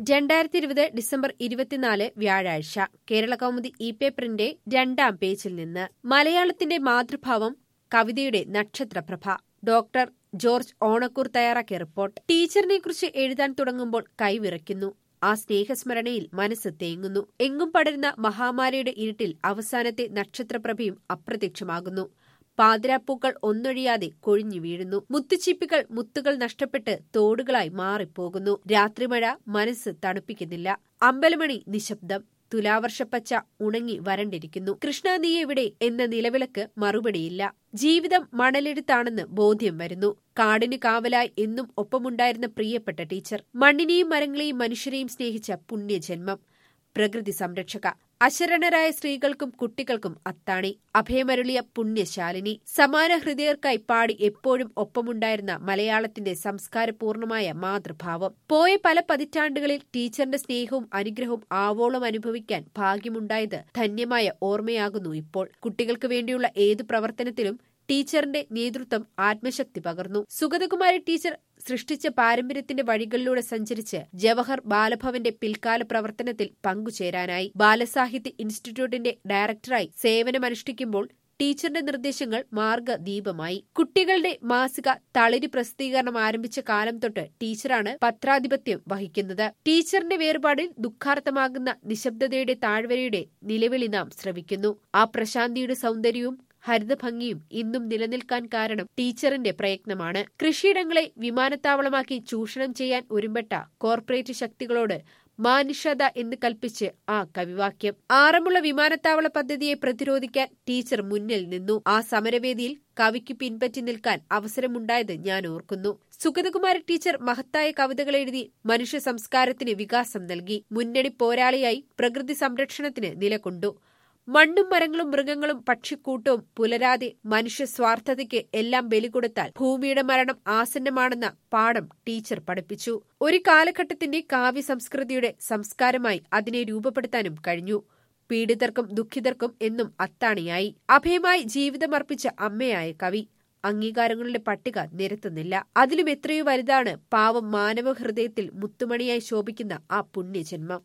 രണ്ടായിരത്തി ഇരുപത് ഡിസംബർ ഇരുപത്തിനാല് വ്യാഴാഴ്ച കേരള കൗമുദി ഇ പേപ്പറിന്റെ രണ്ടാം പേജിൽ നിന്ന് മലയാളത്തിന്റെ മാതൃഭാവം കവിതയുടെ നക്ഷത്രപ്രഭ ഡോക്ടർ ജോർജ് ഓണക്കൂർ തയ്യാറാക്കിയ റിപ്പോർട്ട് ടീച്ചറിനെ കുറിച്ച് എഴുതാൻ തുടങ്ങുമ്പോൾ കൈവിറയ്ക്കുന്നു ആ സ്നേഹസ്മരണയിൽ മനസ്സ് തേങ്ങുന്നു എങ്ങും പടരുന്ന മഹാമാരിയുടെ ഇരുട്ടിൽ അവസാനത്തെ നക്ഷത്രപ്രഭയും അപ്രത്യക്ഷമാകുന്നു പാതിരാപ്പൂക്കൾ ഒന്നൊഴിയാതെ കൊഴിഞ്ഞു വീഴുന്നു മുത്തുച്ചിപ്പികൾ മുത്തുകൾ നഷ്ടപ്പെട്ട് തോടുകളായി മാറിപ്പോകുന്നു രാത്രിമഴ മനസ്സ് തണുപ്പിക്കുന്നില്ല അമ്പലമണി നിശബ്ദം തുലാവർഷപ്പച്ച ഉണങ്ങി വരണ്ടിരിക്കുന്നു കൃഷ്ണ നീ എവിടെ എന്ന നിലവിളക്ക് മറുപടിയില്ല ജീവിതം മണലെടുത്താണെന്ന് ബോധ്യം വരുന്നു കാടിന് കാവലായി എന്നും ഒപ്പമുണ്ടായിരുന്ന പ്രിയപ്പെട്ട ടീച്ചർ മണ്ണിനെയും മരങ്ങളെയും മനുഷ്യരെയും സ്നേഹിച്ച പുണ്യജന്മം പ്രകൃതി സംരക്ഷക അശരണരായ സ്ത്രീകൾക്കും കുട്ടികൾക്കും അത്താണി അഭയമരുളിയ പുണ്യശാലിനി സമാന ഹൃദയർക്കായി പാടി എപ്പോഴും ഒപ്പമുണ്ടായിരുന്ന മലയാളത്തിന്റെ സംസ്കാരപൂർണമായ മാതൃഭാവം പോയ പല പതിറ്റാണ്ടുകളിൽ ടീച്ചറിന്റെ സ്നേഹവും അനുഗ്രഹവും ആവോളം അനുഭവിക്കാൻ ഭാഗ്യമുണ്ടായത് ധന്യമായ ഓർമ്മയാകുന്നു ഇപ്പോൾ കുട്ടികൾക്ക് വേണ്ടിയുള്ള ഏതു പ്രവർത്തനത്തിലും ടീച്ചറിന്റെ നേതൃത്വം ആത്മശക്തി പകർന്നു സുഗതകുമാരി ടീച്ചർ സൃഷ്ടിച്ച പാരമ്പര്യത്തിന്റെ വഴികളിലൂടെ സഞ്ചരിച്ച് ജവഹർ ബാലഭവന്റെ പിൽക്കാല പ്രവർത്തനത്തിൽ പങ്കുചേരാനായി ബാലസാഹിത്യ ഇൻസ്റ്റിറ്റ്യൂട്ടിന്റെ ഡയറക്ടറായി സേവനമനുഷ്ഠിക്കുമ്പോൾ ടീച്ചറിന്റെ നിർദ്ദേശങ്ങൾ മാർഗദീപമായി കുട്ടികളുടെ മാസിക തളിരി പ്രസിദ്ധീകരണം ആരംഭിച്ച കാലം തൊട്ട് ടീച്ചറാണ് പത്രാധിപത്യം വഹിക്കുന്നത് ടീച്ചറിന്റെ വേർപാടിൽ ദുഃഖാർത്ഥമാകുന്ന നിശബ്ദതയുടെ താഴ്വരയുടെ നിലവിളി നാം ശ്രവിക്കുന്നു ആ പ്രശാന്തിയുടെ സൗന്ദര്യവും ഹരിതഭംഗിയും ഇന്നും നിലനിൽക്കാൻ കാരണം ടീച്ചറിന്റെ പ്രയത്നമാണ് കൃഷിയിടങ്ങളെ വിമാനത്താവളമാക്കി ചൂഷണം ചെയ്യാൻ ഒരുമ്പെട്ട കോർപ്പറേറ്റ് ശക്തികളോട് മാനുഷത എന്ന് കൽപ്പിച്ച് ആ കവിവാക്യം ആറന്മുള വിമാനത്താവള പദ്ധതിയെ പ്രതിരോധിക്കാൻ ടീച്ചർ മുന്നിൽ നിന്നു ആ സമരവേദിയിൽ കവിക്ക് പിൻപറ്റി നിൽക്കാൻ അവസരമുണ്ടായത് ഞാൻ ഓർക്കുന്നു സുഗതകുമാരി ടീച്ചർ മഹത്തായ കവിതകൾ എഴുതി മനുഷ്യ സംസ്കാരത്തിന് വികാസം നൽകി മുന്നണി പോരാളിയായി പ്രകൃതി സംരക്ഷണത്തിന് നിലകൊണ്ടു മണ്ണും മരങ്ങളും മൃഗങ്ങളും പക്ഷിക്കൂട്ടവും പുലരാതെ മനുഷ്യ സ്വാർത്ഥതയ്ക്ക് എല്ലാം ബലി കൊടുത്താൽ ഭൂമിയുടെ മരണം ആസന്നമാണെന്ന പാഠം ടീച്ചർ പഠിപ്പിച്ചു ഒരു കാലഘട്ടത്തിന്റെ കാവ്യ സംസ്കൃതിയുടെ സംസ്കാരമായി അതിനെ രൂപപ്പെടുത്താനും കഴിഞ്ഞു പീഡിതർക്കും ദുഃഖിതർക്കും എന്നും അത്താണിയായി അഭയമായി ജീവിതമർപ്പിച്ച അമ്മയായ കവി അംഗീകാരങ്ങളുടെ പട്ടിക നിരത്തുന്നില്ല അതിലും എത്രയോ വലുതാണ് പാവം മാനവ ഹൃദയത്തിൽ മുത്തുമണിയായി ശോഭിക്കുന്ന ആ പുണ്യജന്മം